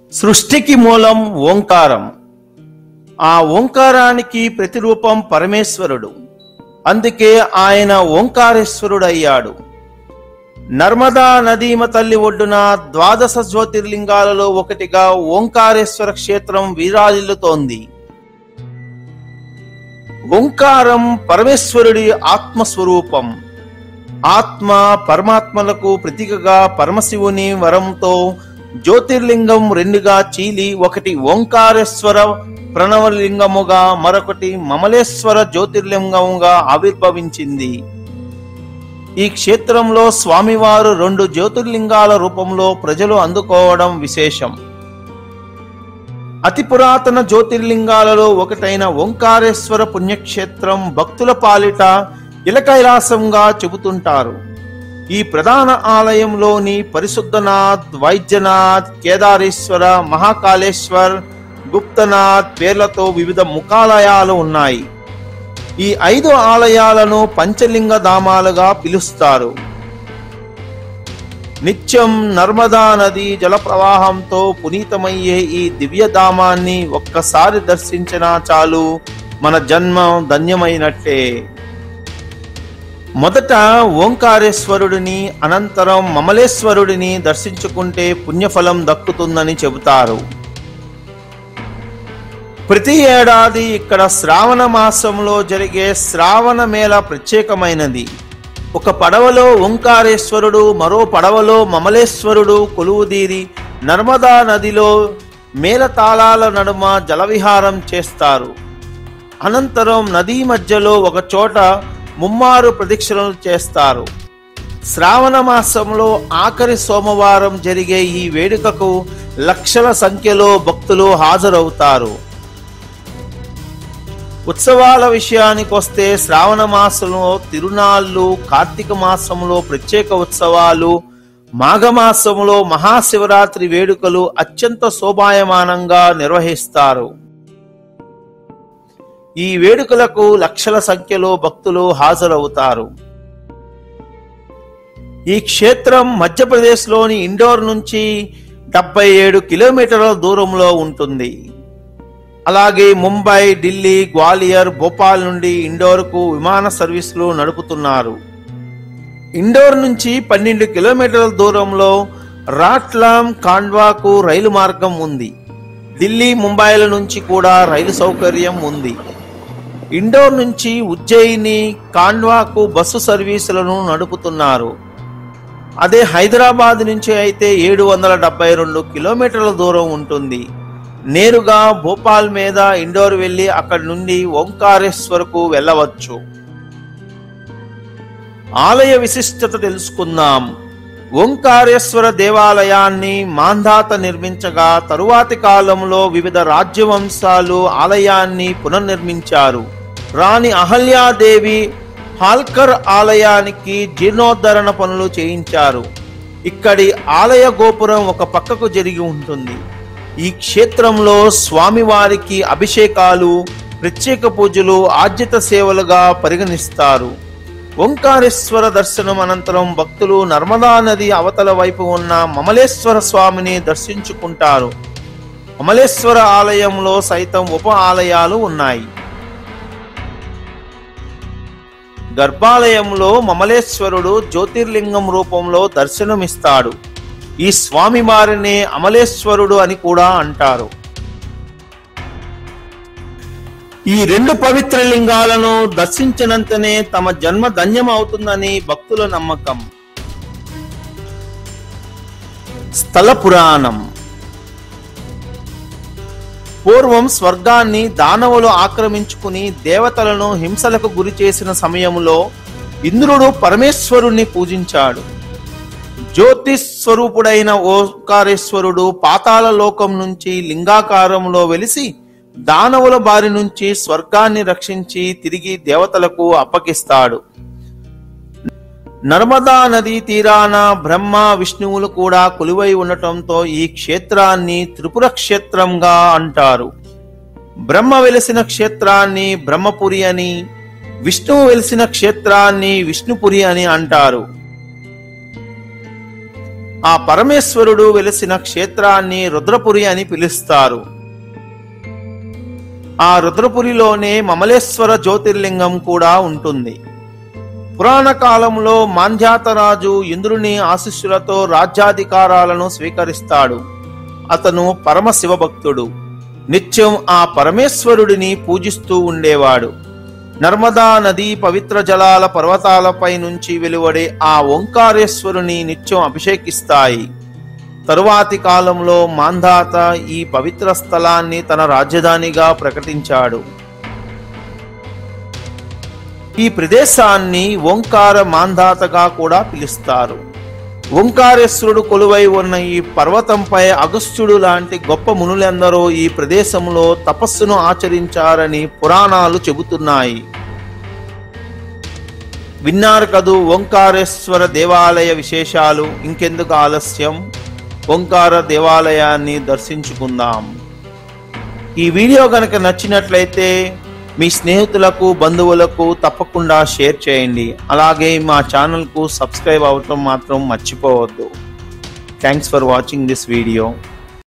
సృష్టికి మూలం ఓంకారం ఆ ఓంకారానికి ప్రతిరూపం పరమేశ్వరుడు అందుకే ఆయన ఓంకారేశ్వరుడయ్యాడు నర్మదా నదీమ తల్లి ఒడ్డున ద్వాదశ జ్యోతిర్లింగాలలో ఒకటిగా ఓంకారేశ్వర క్షేత్రం వీరాజిల్లుతోంది ఓంకారం పరమేశ్వరుడి ఆత్మస్వరూపం ఆత్మ పరమాత్మలకు ప్రతీకగా పరమశివుని వరంతో జ్యోతిర్లింగం రెండుగా చీలి ఒకటి ఓంకారేశ్వర ప్రణవలింగముగా మరొకటి మమలేశ్వర జ్యోతిర్లింగముగా ఆవిర్భవించింది ఈ క్షేత్రంలో స్వామివారు రెండు జ్యోతిర్లింగాల రూపంలో ప్రజలు అందుకోవడం విశేషం అతి పురాతన జ్యోతిర్లింగాలలో ఒకటైన ఓంకారేశ్వర పుణ్యక్షేత్రం భక్తుల పాలిట ఇలకైలాసంగా చెబుతుంటారు ఈ ప్రధాన ఆలయంలోని పరిశుద్ధనాథ్ వైద్యనాథ్ కేదారేశ్వర మహాకాళేశ్వర్ గుప్తనాథ్ పేర్లతో వివిధ ముఖాలయాలు ఉన్నాయి ఈ ఐదు ఆలయాలను పంచలింగ ధామాలుగా పిలుస్తారు నిత్యం నర్మదా నది జల ప్రవాహంతో పునీతమయ్యే ఈ దివ్యధామాన్ని ఒక్కసారి దర్శించినా చాలు మన జన్మ ధన్యమైనట్టే మొదట ఓంకారేశ్వరుడిని అనంతరం మమలేశ్వరుడిని దర్శించుకుంటే పుణ్యఫలం దక్కుతుందని చెబుతారు ప్రతి ఏడాది ఇక్కడ శ్రావణ మాసంలో జరిగే శ్రావణ మేళ ప్రత్యేకమైనది ఒక పడవలో ఓంకారేశ్వరుడు మరో పడవలో మమలేశ్వరుడు కొలువుదీరి నర్మదా నదిలో మేళతాళాల నడుమ జలవిహారం చేస్తారు అనంతరం నదీ మధ్యలో ఒక చోట ముమ్మారు ప్రదక్షిణలు చేస్తారు శ్రావణ మాసంలో ఆఖరి సోమవారం జరిగే ఈ వేడుకకు లక్షల సంఖ్యలో భక్తులు హాజరవుతారు ఉత్సవాల విషయానికి వస్తే శ్రావణ మాసంలో తిరునాళ్ళు కార్తీక మాసంలో ప్రత్యేక ఉత్సవాలు మాఘమాసంలో మహాశివరాత్రి వేడుకలు అత్యంత శోభాయమానంగా నిర్వహిస్తారు ఈ వేడుకలకు లక్షల సంఖ్యలో భక్తులు హాజరవుతారు ఈ క్షేత్రం మధ్యప్రదేశ్లోని ఇండోర్ నుంచి డెబ్బై ఏడు కిలోమీటర్ల దూరంలో ఉంటుంది అలాగే ముంబై ఢిల్లీ గ్వాలియర్ భోపాల్ నుండి ఇండోర్కు విమాన సర్వీసులు నడుపుతున్నారు ఇండోర్ నుంచి పన్నెండు కిలోమీటర్ల దూరంలో రాట్లాం కాండ్వాకు రైలు మార్గం ఉంది ఢిల్లీ ముంబైల నుంచి కూడా రైలు సౌకర్యం ఉంది ఇండోర్ నుంచి ఉజ్జయిని కాండ్వాకు బస్సు సర్వీసులను నడుపుతున్నారు అదే హైదరాబాద్ నుంచి అయితే ఏడు వందల డెబ్బై రెండు కిలోమీటర్ల దూరం ఉంటుంది నేరుగా భోపాల్ మీద ఇండోర్ వెళ్ళి అక్కడి నుండి ఓంకారేశ్వర్కు వెళ్ళవచ్చు ఆలయ విశిష్టత తెలుసుకుందాం ఓంకారేశ్వర దేవాలయాన్ని మాంధాత నిర్మించగా తరువాతి కాలంలో వివిధ రాజ్యవంశాలు ఆలయాన్ని పునర్నిర్మించారు రాణి అహల్యాదేవి హాల్కర్ ఆలయానికి జీర్ణోద్ధరణ పనులు చేయించారు ఇక్కడి ఆలయ గోపురం ఒక పక్కకు జరిగి ఉంటుంది ఈ క్షేత్రంలో స్వామివారికి అభిషేకాలు ప్రత్యేక పూజలు ఆద్యత సేవలుగా పరిగణిస్తారు ఓంకారేశ్వర దర్శనం అనంతరం భక్తులు నర్మదా నది అవతల వైపు ఉన్న మమలేశ్వర స్వామిని దర్శించుకుంటారు మమలేశ్వర ఆలయంలో సైతం ఉప ఆలయాలు ఉన్నాయి గర్భాలయంలో మమలేశ్వరుడు జ్యోతిర్లింగం రూపంలో దర్శనమిస్తాడు ఈ స్వామి వారిని అమలేశ్వరుడు అని కూడా అంటారు ఈ రెండు పవిత్ర లింగాలను దర్శించినంతనే తమ జన్మ ధన్యం అవుతుందని భక్తుల నమ్మకం స్థల పురాణం పూర్వం స్వర్గాన్ని దానవులు ఆక్రమించుకుని దేవతలను హింసలకు గురి చేసిన సమయంలో ఇంద్రుడు పరమేశ్వరుణ్ణి పూజించాడు జ్యోతి స్వరూపుడైన ఓంకారేశ్వరుడు పాతాళ లోకం నుంచి లింగాకారంలో వెలిసి దానవుల బారి నుంచి స్వర్గాన్ని రక్షించి తిరిగి దేవతలకు అప్పగిస్తాడు నర్మదా నదీ తీరాన బ్రహ్మ విష్ణువులు కూడా కొలువై ఉండటంతో ఈ క్షేత్రాన్ని త్రిపుర క్షేత్రంగా అంటారు బ్రహ్మ వెలిసిన క్షేత్రాన్ని బ్రహ్మపురి అని విష్ణువు వెలిసిన క్షేత్రాన్ని విష్ణుపురి అని అంటారు ఆ పరమేశ్వరుడు వెలిసిన క్షేత్రాన్ని రుద్రపురి అని పిలుస్తారు ఆ రుద్రపురిలోనే మమలేశ్వర జ్యోతిర్లింగం కూడా ఉంటుంది పురాణ కాలంలో మాంధ్యాతరాజు ఇంద్రుని ఆశిస్సులతో రాజ్యాధికారాలను స్వీకరిస్తాడు అతను పరమ శివభక్తుడు నిత్యం ఆ పరమేశ్వరుడిని పూజిస్తూ ఉండేవాడు నర్మదా నది పవిత్ర జలాల పర్వతాలపై నుంచి వెలువడే ఆ ఓంకారేశ్వరుని నిత్యం అభిషేకిస్తాయి తరువాతి కాలంలో మాంధాత ఈ పవిత్ర స్థలాన్ని తన రాజధానిగా ప్రకటించాడు ఈ ప్రదేశాన్ని ఓంకార మాంధాతగా కూడా పిలుస్తారు ఓంకారేశ్వరుడు కొలువై ఉన్న ఈ పర్వతంపై అగస్త్యుడు లాంటి గొప్ప మునులెందరో ఈ ప్రదేశంలో తపస్సును ఆచరించారని పురాణాలు చెబుతున్నాయి విన్నారు కదూ ఓంకారేశ్వర దేవాలయ విశేషాలు ఇంకెందుకు ఆలస్యం ఓంకార దేవాలయాన్ని దర్శించుకుందాం ఈ వీడియో కనుక నచ్చినట్లయితే మీ స్నేహితులకు బంధువులకు తప్పకుండా షేర్ చేయండి అలాగే మా ఛానల్కు సబ్స్క్రైబ్ అవ్వటం మాత్రం మర్చిపోవద్దు thanks for watching this video